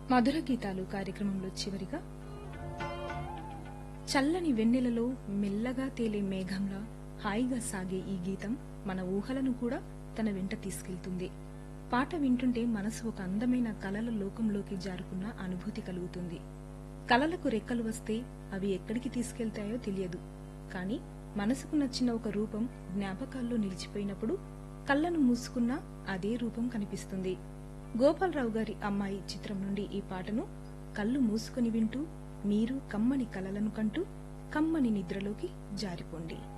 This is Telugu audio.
మధుర గీతాలు కార్యక్రమంలో చివరిగా చల్లని వెన్నెలలో మెల్లగా తేలే మేఘంలా హాయిగా సాగే ఈ గీతం మన ఊహలను కూడా తన వెంట తీసుకెళ్తుంది పాట వింటుంటే మనసు ఒక అందమైన కలల లోకంలోకి జారుకున్న అనుభూతి కలుగుతుంది కలలకు రెక్కలు వస్తే అవి ఎక్కడికి తీసుకెళ్తాయో తెలియదు కాని మనసుకు నచ్చిన ఒక రూపం జ్ఞాపకాల్లో నిలిచిపోయినప్పుడు కళ్ళను మూసుకున్నా అదే రూపం కనిపిస్తుంది గోపాలరావు గారి అమ్మాయి చిత్రం నుండి ఈ పాటను కళ్ళు మూసుకుని వింటూ మీరు కమ్మని కలలను కంటూ కమ్మని నిద్రలోకి జారిపోండి